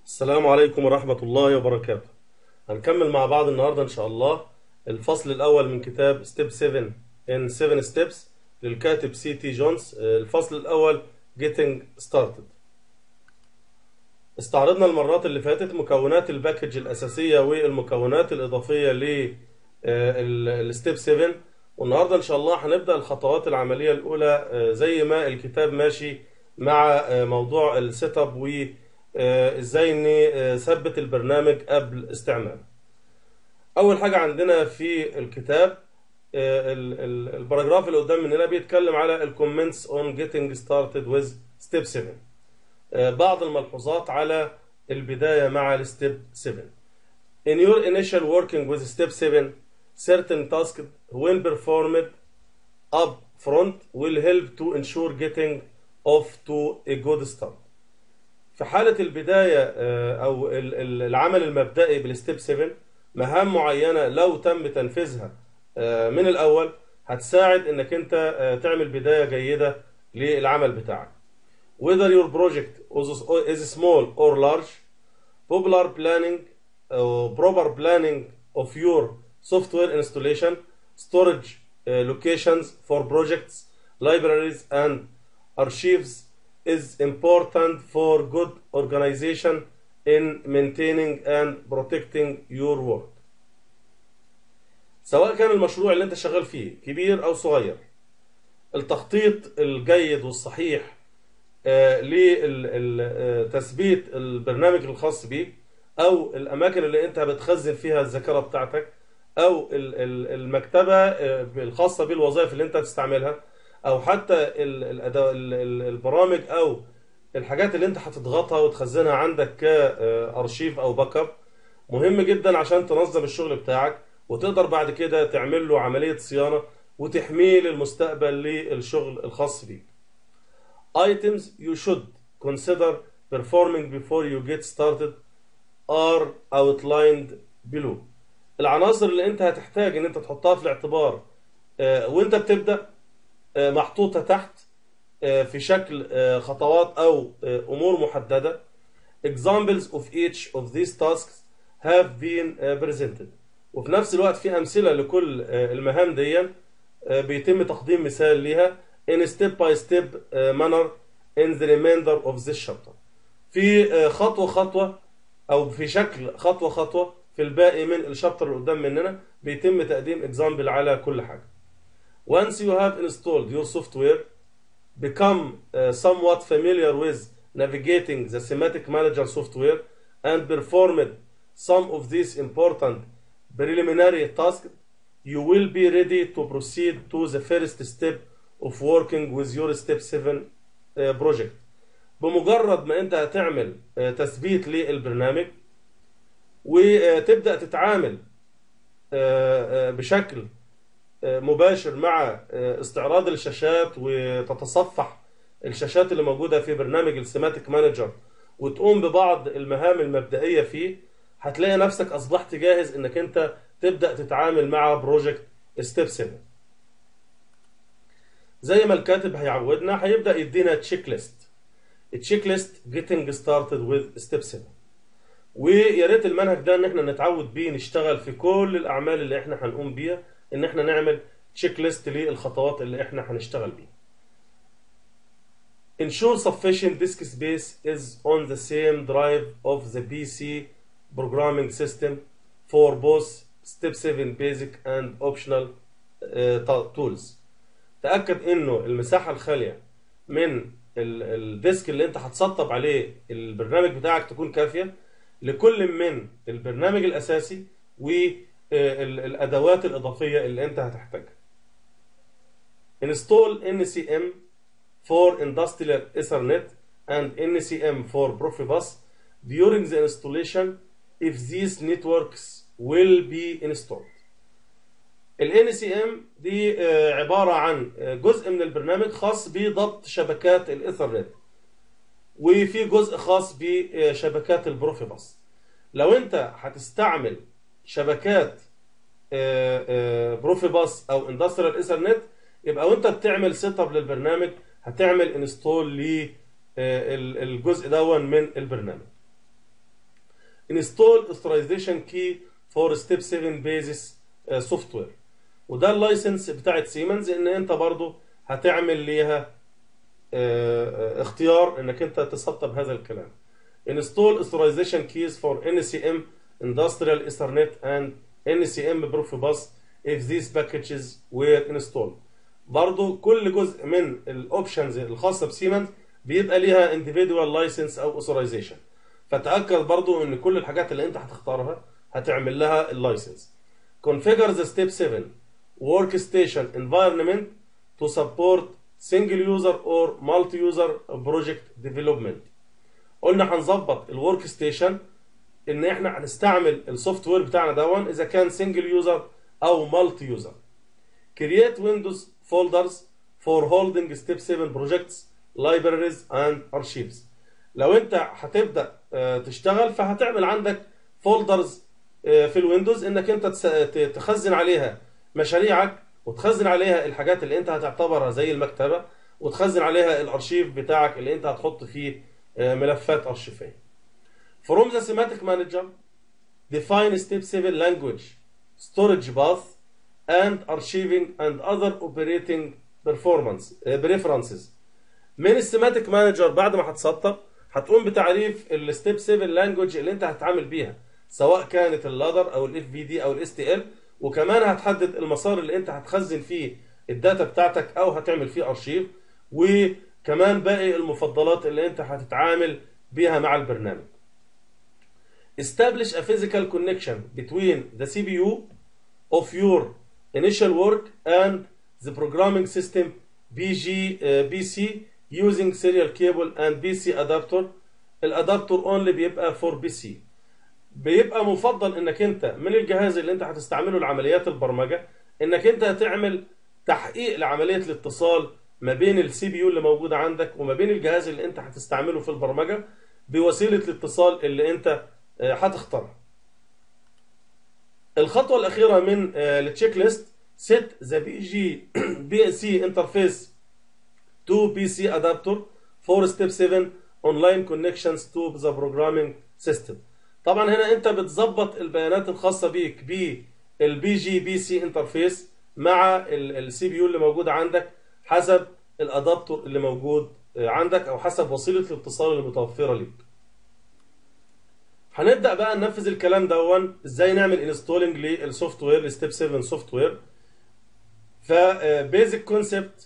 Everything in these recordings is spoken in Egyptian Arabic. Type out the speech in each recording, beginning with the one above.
السلام عليكم ورحمة الله وبركاته هنكمل مع بعض النهاردة إن شاء الله الفصل الأول من كتاب ستيب 7 in 7 steps للكاتب سي تي جونز الفصل الأول getting started استعرضنا المرات اللي فاتت مكونات الباكج الأساسية والمكونات الإضافية للستيب 7 والنهاردة إن شاء الله هنبدأ الخطوات العملية الأولى زي ما الكتاب ماشي مع موضوع السيت اب و ازاي اني ثبت البرنامج قبل استعماله اول حاجه عندنا في الكتاب الباراجراف اللي قدام مننا بيتكلم على الكومنتس اون جيتنج ستارتد ويز ستيب 7 بعض الملحوظات على البدايه مع الستيب 7 In your initial working with step 7 certain tasks when performed up front will help to ensure getting off to a good start في حالة البداية أو العمل المبدئي بالستيب 7 مهام معينة لو تم تنفيذها من الأول هتساعد إنك أنت تعمل بداية جيدة للعمل بتاعك. Whether your project is small or large, popular planning or proper planning of your software installation, storage locations for projects, libraries and archives is important for good organization in maintaining and protecting your work. سواء كان المشروع اللي انت شغال فيه كبير او صغير التخطيط الجيد والصحيح لتثبيت البرنامج الخاص بيك او الاماكن اللي انت بتخزن فيها الذاكره بتاعتك او المكتبه الخاصه بالوظائف اللي انت هتستعملها او حتى البرامج او الحاجات اللي انت هتضغطها وتخزنها عندك كارشيف او باك اب مهم جدا عشان تنظم الشغل بتاعك وتقدر بعد كده تعمل له عمليه صيانه وتحميه للمستقبل للشغل الخاص بيك. Items you should consider performing before you get started are outlined below. العناصر اللي انت هتحتاج ان انت تحطها في الاعتبار وانت بتبدا محطوطة تحت في شكل خطوات أو أمور محددة examples of each of these tasks have been presented وفي نفس الوقت في أمثلة لكل المهام دي بيتم تقديم مثال ليها in step by step manner in the remainder of this chapter في خطوة خطوة أو في شكل خطوة خطوة في الباقي من الشابتر اللي قدام مننا بيتم تقديم example على كل حاجة Once you have installed your software, become uh, somewhat familiar with navigating the Semantic Manager software and performed some of these important preliminary tasks, you will be ready to proceed to the first step of working with your Step 7 uh, project. بمجرد ما انت هتعمل uh, تثبيت للبرنامج وتبدأ تتعامل بشكل مباشر مع استعراض الشاشات وتتصفح الشاشات اللي موجوده في برنامج السيماتيك مانجر وتقوم ببعض المهام المبدئيه فيه هتلاقي نفسك اصبحت جاهز انك انت تبدا تتعامل مع بروجكت ستيب 7 زي ما الكاتب هيعودنا هيبدا يدينا تشيك ليست التشيك ليست جيتنج ستارتد وذ ستيب 7 ويا ريت المنهج ده ان احنا نتعود بيه نشتغل في كل الاعمال اللي احنا هنقوم بيها ان احنا نعمل تشيك ليست للخطوات اللي احنا هنشتغل بيها. Ensure sufficient disk space is on the same drive of the PC programming system for both step 7 basic and optional uh, tools. تأكد انه المساحة الخالية من الديسك اللي انت هتسطب عليه البرنامج بتاعك تكون كافية لكل من البرنامج الاساسي و الادوات الاضافيه اللي انت هتحتاجها install NCM for industrial ethernet and NCM for Profibus during the installation if these networks will be installed ال NCM دي عبارة عن جزء من البرنامج خاص بضبط شبكات الايثرنت وفي جزء خاص بشبكات البروفيباس لو انت هتستعمل شبكات بروفيباس او اندستريال ايثرنت يبقى وانت بتعمل سيت اب للبرنامج هتعمل انستول للجزء دون من البرنامج install authorization key for step 7 basis سوفت وير وده اللايسنس بتاعت سيمنز ان انت برضو هتعمل ليها اه اختيار انك انت تسطب هذا الكلام install authorization keys for NCM industrial ethernet and NCM profibus if these packages were installed برضو كل جزء من الاوبشنز الخاصه بسيمنز بيبقى ليها individual license او authorization فتاكد برضو ان كل الحاجات اللي انت هتختارها هتعمل لها اللايسنس configure the step 7 workstation environment to support single user or multi-user project development قلنا هنظبط الورك ستيشن ان احنا هنستعمل السوفت وير بتاعنا دون اذا كان سنجل يوزر او مالتي يوزر create windows folders for holding step 7 projects libraries and archives لو انت هتبدا تشتغل فهتعمل عندك فولدرز في الويندوز انك انت تخزن عليها مشاريعك وتخزن عليها الحاجات اللي انت هتعتبرها زي المكتبه وتخزن عليها الارشيف بتاعك اللي انت هتحط فيه ملفات ارشيفيه. From the semantic manager define step 7 language storage path and archiving and other operating performance preferences. من السيماتيك مانجر بعد ما هتسطب هتقوم بتعريف الستيب 7 لانجوج اللي انت هتتعامل بيها سواء كانت اللادر او الاف بي دي او الاس تي ال وكمان هتحدد المسار اللي انت هتخزن فيه الداتا بتاعتك او هتعمل فيه ارشيف وكمان باقي المفضلات اللي انت هتتعامل بيها مع البرنامج. Establish a physical connection between the CPU of your initial work and the programming system BG uh, BC using serial cable and BC adapter. الادابتور اونلي بيبقى فور بي سي. بيبقى مفضل انك انت من الجهاز اللي انت هتستعمله لعمليات البرمجه انك انت تعمل تحقيق لعمليه الاتصال ما بين السي بي يو اللي موجود عندك وما بين الجهاز اللي انت هتستعمله في البرمجه بوسيله الاتصال اللي انت هتختارها. الخطوه الاخيره من التشيك ليست set the BG BSC interface to PC adapter for step 7 online connections to the programming system. طبعا هنا انت بتظبط البيانات الخاصه بيك بالبي جي بي سي انترفيس مع السي بي يو اللي موجود عندك حسب الادابتور اللي موجود عندك او حسب وسيله الاتصال المتوفره ليك. هنبدا بقى ننفذ الكلام دون ازاي نعمل انستولنج للسوفت وير لستيب 7 سوفت وير. فبيزك كونسبت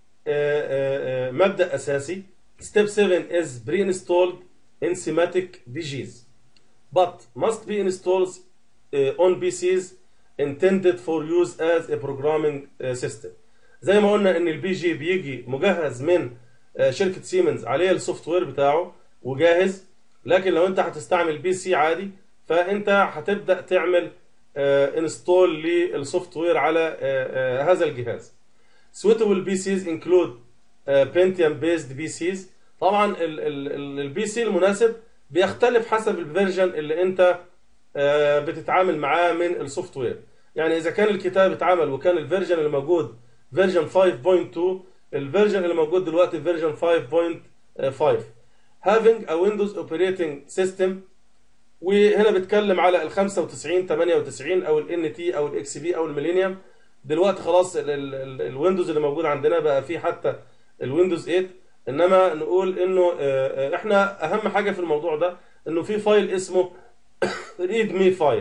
مبدا اساسي ستيب 7 is pre-installed in semantic BGs. but must be installed uh, on PCs intended for use as a programming uh, system. زي ما قلنا ان البي جي بيجي مجهز من uh, شركه سيمنز عليه السوفت وير بتاعه وجاهز لكن لو انت هتستعمل بي سي عادي فانت هتبدا تعمل انستول للسوفت وير على هذا الجهاز. suitable PCs include Pentium based PCs طبعا البي سي المناسب بيختلف حسب الفيرجن اللي انت بتتعامل معاه من السوفت وير يعني اذا كان الكتاب اتعمل وكان الفيرجن اللي موجود فيرجن 5.2 الفيرجن اللي موجود دلوقتي فيرجن 5.5 having a Windows operating system وهنا بتكلم على ال 95 98 او ال ان تي او الاكس بي او الميلينيوم دلوقتي خلاص الويندوز اللي موجود عندنا بقى فيه حتى الويندوز 8 انما نقول انه احنا اهم حاجه في الموضوع ده انه في فايل اسمه ريد مي فايل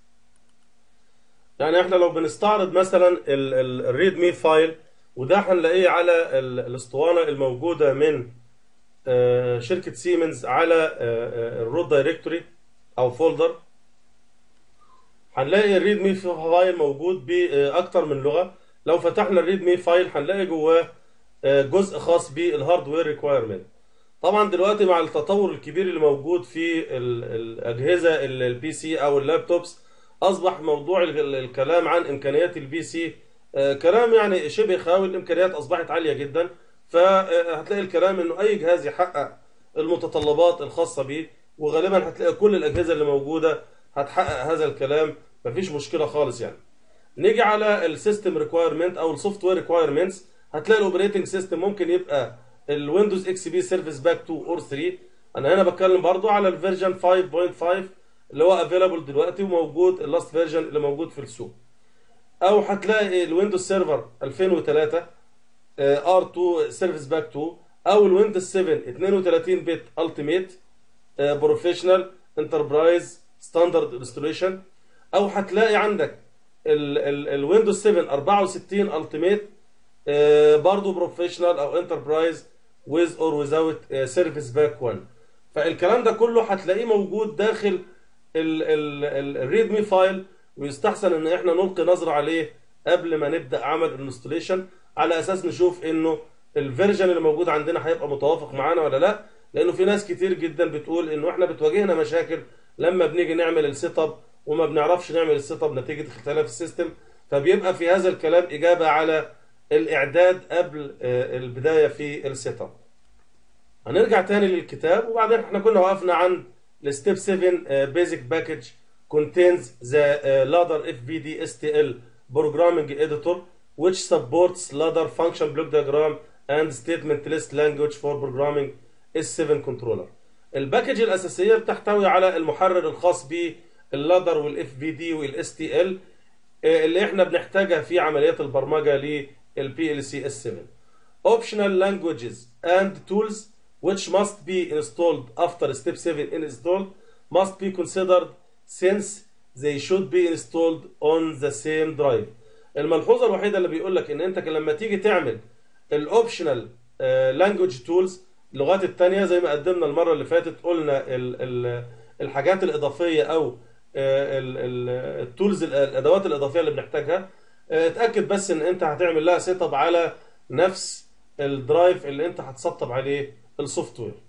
يعني احنا لو بنستعرض مثلا الريد مي فايل وده هنلاقيه على الاسطوانه الموجوده من شركه سيمنز على الروت دايركتوري او فولدر هنلاقي الريد مي فايل موجود باكتر من لغه لو فتحنا الريد مي فايل هنلاقي جواه جزء خاص بالهاردوير ريكوايرمنت طبعا دلوقتي مع التطور الكبير اللي موجود في الاجهزه البي سي او اللابتوبس اصبح موضوع الكلام عن امكانيات البي سي كلام يعني شبه خاوي الامكانيات اصبحت عاليه جدا فهتلاقي الكلام انه اي جهاز يحقق المتطلبات الخاصه به وغالبا هتلاقي كل الاجهزه اللي موجوده هتحقق هذا الكلام مفيش مشكله خالص يعني نيجي على السيستم ريكوايرمنت او السوفت وير ريكوايرمنتس هتلاقي الاوبريتنج سيستم ممكن يبقى الويندوز اكس بي سيرفيس باك 2 اور 3 انا هنا بتكلم برضو على الفيرجن 5.5 اللي هو افيلابل دلوقتي وموجود اللاست فيرجن اللي موجود في السوق او هتلاقي الويندوز سيرفر 2003 ار 2 سيرفيس باك 2 او الويندوز 7 32 بت التيميت بروفيشنال انتربرايز ستاندرد انستليشن او هتلاقي عندك الويندوز 7 64 التيميت برضه بروفيشنال او انتربرايز with or without سيرفيس باك 1 فالكلام ده كله هتلاقيه موجود داخل الريد مي فايل ويستحسن ان احنا نلقي نظره عليه قبل ما نبدا عمل الانستليشن على اساس نشوف انه الفيرجن اللي موجود عندنا هيبقى متوافق معانا ولا لا لانه في ناس كتير جدا بتقول انه احنا بتواجهنا مشاكل لما بنيجي نعمل السيت اب وما بنعرفش نعمل السيت اب نتيجه اختلاف السيستم فبيبقى في هذا الكلام اجابه على الاعداد قبل البدايه في السيت اب هنرجع تاني للكتاب وبعدين احنا كنا وقفنا عند الستيب 7 بيزك باكج contains the uh, ladder FBD STL programming editor which supports ladder function block diagram and statement list language for programming S7 controller. الباكج الأساسية بتحتوي على المحرر الخاص باللادر والاف بي دي والاس تي ال اللي احنا بنحتاجها في عمليات البرمجة للبي ال سي اس 7. Optional languages and tools which must be installed after step 7 in install must be considered since they should be installed on the same drive. الملحوظة الوحيدة اللي بيقول لك ان انت لما تيجي تعمل الاوبشنال لانجوج تولز اللغات التانية زي ما قدمنا المرة اللي فاتت قلنا ال ال الحاجات الإضافية أو التولز الأدوات الإضافية اللي بنحتاجها اتأكد بس إن أنت هتعمل لها سيت اب على نفس الدرايف اللي أنت هتسطب عليه السوفت وير.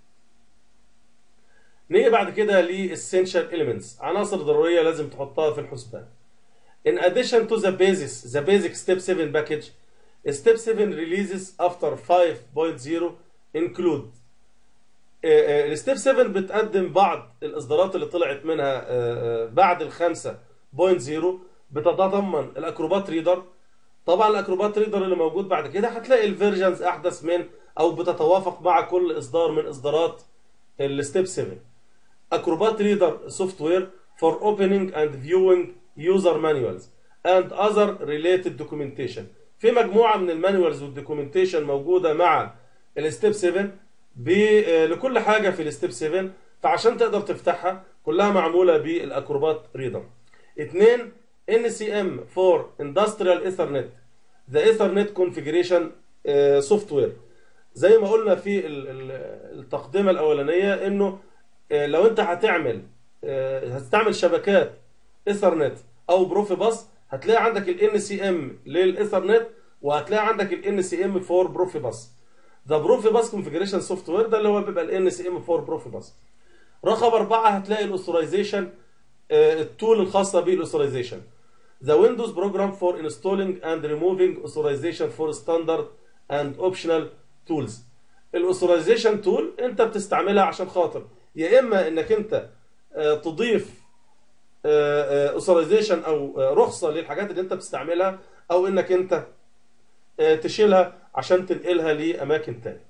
نيجي بعد كده للسنشال elements عناصر ضرورية لازم تحطها في الحسبان. In addition to the basis, the basic step 7 package, step 7 releases after 5.0 include الستيب 7 بتقدم بعض الاصدارات اللي طلعت منها بعد الخمسة بوينت زيرو بتتضمن الاكروبات ريدر طبعا الاكروبات ريدر اللي موجود بعد كده هتلاقي الفيرجنز احدث من او بتتوافق مع كل اصدار من اصدارات الستيب 7 اكروبات ريدر سوفت وير for opening and viewing user manuals and other related documentation في مجموعه من المانيوالز والدوكيومنتيشن موجوده مع الستيب 7 لكل حاجه في الستيب 7 فعشان تقدر تفتحها كلها معموله بالاكروبات ريدر. اثنين ان سي ام فور اندستريال ايثرنت ذا ايثرنت كونفيجريشن سوفت وير زي ما قلنا في التقدمه الاولانيه انه لو انت هتعمل هتستعمل شبكات ايثرنت او بروفي باس هتلاقي عندك الان سي ام للايثرنت وهتلاقي عندك الان سي ام فور بروفي باس ده بروفي باس كونفجريشن سوفت وير ده اللي هو بيبقى الان سي ام 4 بروفي باس رقم أربعة هتلاقي الاوثرايزيشن التول الخاصة بالاوثرايزيشن The Windows program for installing and removing authorization for standard and optional tools. الاوثرايزيشن تول انت بتستعملها عشان خاطر يا اما انك انت تضيف اوثرايزيشن او رخصة للحاجات اللي انت بتستعملها او انك انت تشيلها عشان تنقلها لاماكن تانية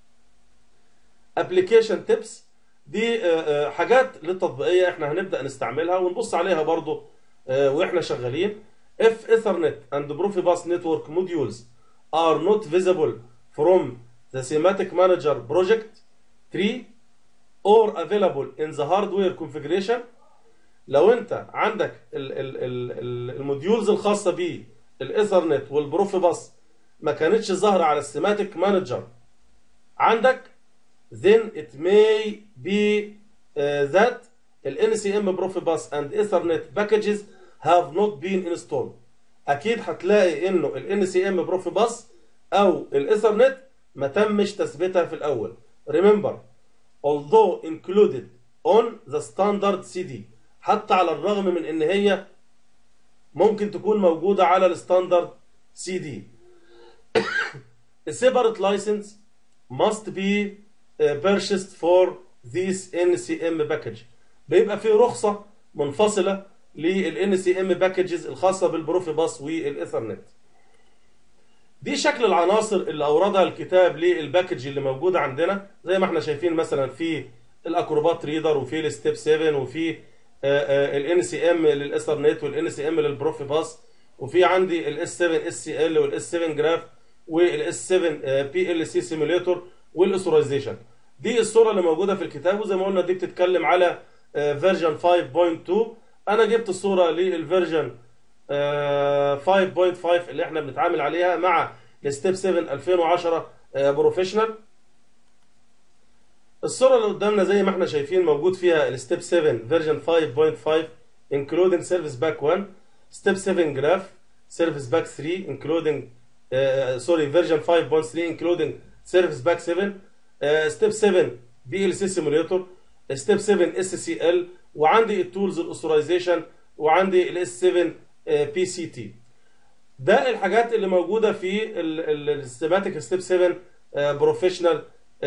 ابلكيشن تيبس دي حاجات للتطبيقيه احنا هنبدا نستعملها ونبص عليها برضو واحنا شغالين if ethernet and profibus network modules are not visible from the semantic manager project 3 or available in the hardware configuration لو انت عندك الموديولز الخاصه بيه الايثرنت والبروفيباس ما كانتش ظاهرة على السيماتيك مانجر عندك then it may be uh, that ال NCM Profibus and Ethernet packages have not been installed أكيد هتلاقي إنه ال NCM Profibus أو ال Ethernet ما تمش تثبيتها في الأول remember although included on the standard CD حتى على الرغم من إن هي ممكن تكون موجودة على الستاندرد CD a separate license must be uh, purchased for this NCM package بيبقى في رخصة منفصلة لل NCM packages الخاصة بالبروفي باس والإيثرنت دي شكل العناصر اللي أوردها الكتاب للباكج اللي موجودة عندنا زي ما احنا شايفين مثلا في الأكروبات ريدر وفي الستيب 7 وفي الان سي ام للاثرنت والان سي ام للبروفي باس وفي عندي الاس 7 اس سي ال والاس 7 جراف والاس 7 بي ال سي سيموليتور والاثورايزيشن دي الصوره اللي موجوده في الكتاب وزي ما قلنا دي بتتكلم على فيرجن 5.2 انا جبت الصوره للفيرجن 5.5 اللي احنا بنتعامل عليها مع الستيب 7 2010 بروفيشنال الصوره اللي قدامنا زي ما احنا شايفين موجود فيها الستيب 7 فيرجن 5.5 including service back 1 ستيب 7 جراف service back 3 including سوري فيرجن 5.3 including service back 7 ستيب 7 بي ال سي سيموليتور ستيب 7 اس سي ال وعندي التولز الاوثورايزيشن وعندي الاس 7 بي سي تي ده الحاجات اللي موجوده في السيماتيك ستيب 7 بروفيشنال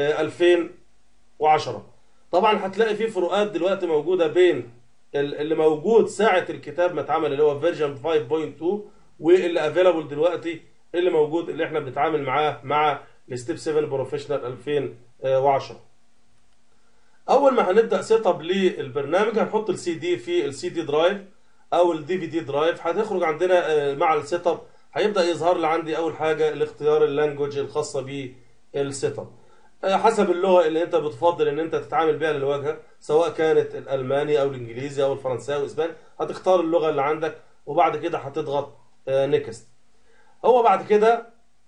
2010 طبعا هتلاقي في فروقات دلوقتي موجوده بين اللي موجود ساعه الكتاب ما اتعمل اللي هو فيرجن 5.2 واللي افيلابل دلوقتي اللي موجود اللي احنا بنتعامل معاه مع الستيب 7 بروفيشنال 2010 اول ما هنبدا سيت اب للبرنامج هنحط السي دي في السي دي درايف او الدي في دي درايف هتخرج عندنا مع السيت اب هيبدا يظهر لي عندي اول حاجه الاختيار اللانجوج الخاصه بالسيت اب حسب اللغه اللي انت بتفضل ان انت تتعامل بها للواجهه سواء كانت الالماني او الانجليزي او الفرنساوي والاسباني هتختار اللغه اللي عندك وبعد كده هتضغط نيكست هو بعد كده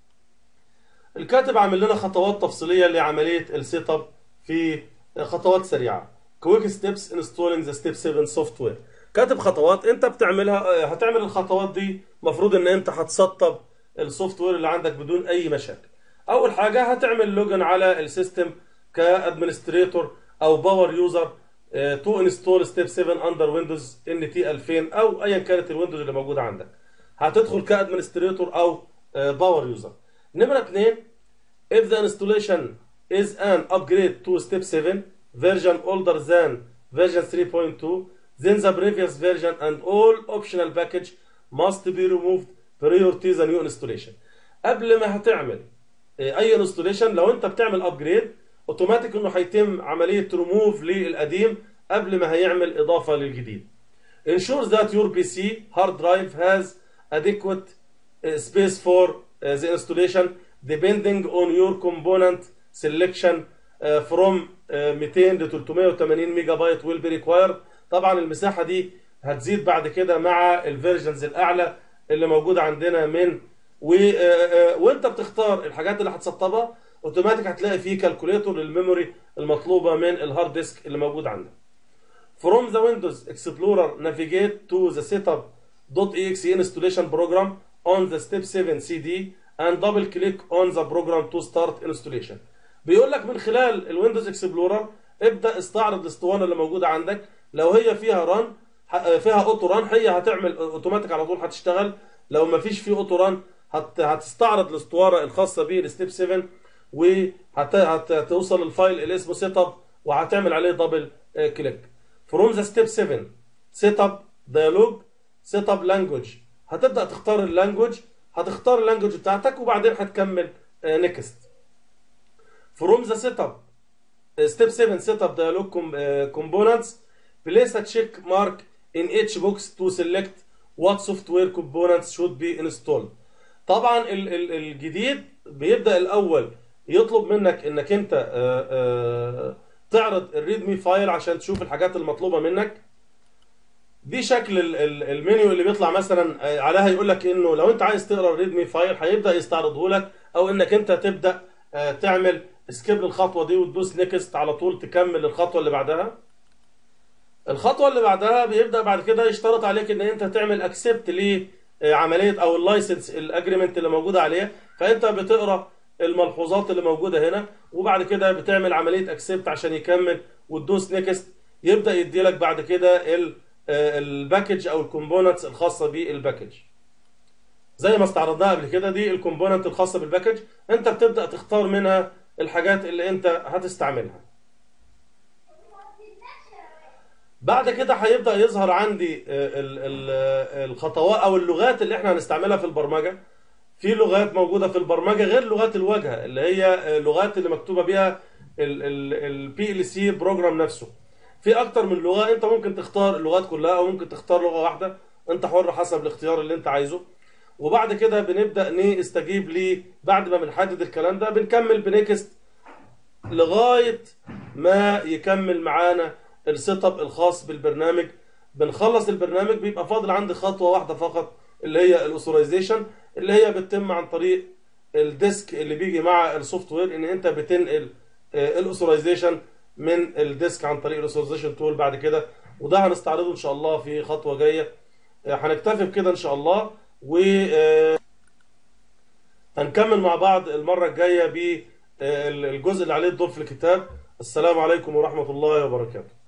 الكاتب عامل لنا خطوات تفصيليه لعمليه السيت اب في خطوات سريعه كويك ستيبس انستولينج ذا ستيب 7 سوفت وير كاتب خطوات انت بتعملها هتعمل الخطوات دي المفروض ان انت هتسطب السوفت وير اللي عندك بدون اي مشاكل اول حاجه هتعمل لوجن على السيستم كادمنستريتور او باور يوزر تو انستول ستيب 7 اندر ويندوز ان تي 2000 او ايا كانت الويندوز اللي موجوده عندك هتدخل كادمنستريتور او باور يوزر نمره 2 if the installation is an upgrade to step 7 version older than version 3.2 then the previous version and all optional package must be removed prior to the new installation قبل ما هتعمل اي انستوليشن لو انت بتعمل ابجريد اوتوماتيك انه هيتم عمليه ريموف للقديم قبل ما هيعمل اضافه للجديد ensures that your PC hard drive has adequate space for the installation depending on your component selection from 200 ل 380 ميجا بايت will be required طبعا المساحه دي هتزيد بعد كده مع الفيرجنز الاعلى اللي موجوده عندنا من و... وانت بتختار الحاجات اللي هتسطبها اوتوماتيك هتلاقي فيه كالكوليتور للميموري المطلوبه من الهارد ديسك اللي موجود عندك From the Windows Explorer navigate to the setup.exe installation program on the step 7 CD and double click on the program to start installation. بيقول لك من خلال الويندوز اكسبلورر ابدا استعرض الاسطوانه اللي موجوده عندك لو هي فيها ران فيها اوتو ران هي هتعمل اوتوماتيك على طول هتشتغل لو ما فيش فيه اوتو ران هت... هتستعرض الاسطوانه الخاصه بالستيب 7 وهتوصل الفايل اللي اسمه سيت اب وهتعمل عليه دبل كليك فروم ذا ستيب 7 سيت اب ديالوج سيت اب لانجوج هتبدا تختار اللانجوج هتختار اللانجوج بتاعتك وبعدين هتكمل نيكست فروم ذا سيت اب ستيب 7 سيت اب ديالوج كومبوننتس place a check mark in each box to select what software components should be installed طبعا ال ال الجديد بيبدا الاول يطلب منك انك انت آآ آآ تعرض الريدمي فايل عشان تشوف الحاجات المطلوبه منك دي شكل ال ال المنيو اللي بيطلع مثلا عليها يقول لك انه لو انت عايز تقرا الريدمي فايل هيبدا يستعرضه لك او انك انت تبدا تعمل سكيب للخطوه دي وتدوس نيكست على طول تكمل الخطوه اللي بعدها الخطوه اللي بعدها بيبدا بعد كده يشترط عليك ان انت تعمل اكسبت لعمليه او اللايسنس الاجريمنت اللي موجوده عليها فانت بتقرا الملحوظات اللي موجوده هنا وبعد كده بتعمل عمليه اكسبت عشان يكمل وتدوس نيكست يبدا يدي لك بعد كده الباكج او الكومبوننتس الخاصه بالباكج زي ما استعرضناها قبل كده دي الكومبوننت الخاصه بالباكج انت بتبدا تختار منها الحاجات اللي انت هتستعملها بعد كده هيبدا يظهر عندي الخطوات او اللغات اللي احنا هنستعملها في البرمجه في لغات موجوده في البرمجه غير لغات الواجهه اللي هي لغات اللي مكتوبه بيها البي ال سي بروجرام نفسه في اكتر من لغه انت ممكن تختار اللغات كلها او ممكن تختار لغه واحده انت حر حسب الاختيار اللي انت عايزه وبعد كده بنبدا نستجيب ليه بعد ما بنحدد الكلام ده بنكمل بنكست لغايه ما يكمل معانا السيت اب الخاص بالبرنامج بنخلص البرنامج بيبقى فاضل عندي خطوه واحده فقط اللي هي الاوثورايزيشن اللي هي بتتم عن طريق الديسك اللي بيجي مع السوفت وير ان انت بتنقل الاوثورايزيشن من الديسك عن طريق الاوثورايزيشن تول بعد كده وده هنستعرضه ان شاء الله في خطوه جايه آه، هنكتفي بكده ان شاء الله و آه، هنكمل مع بعض المره الجايه بالجزء اللي عليه الدور في الكتاب السلام عليكم ورحمه الله وبركاته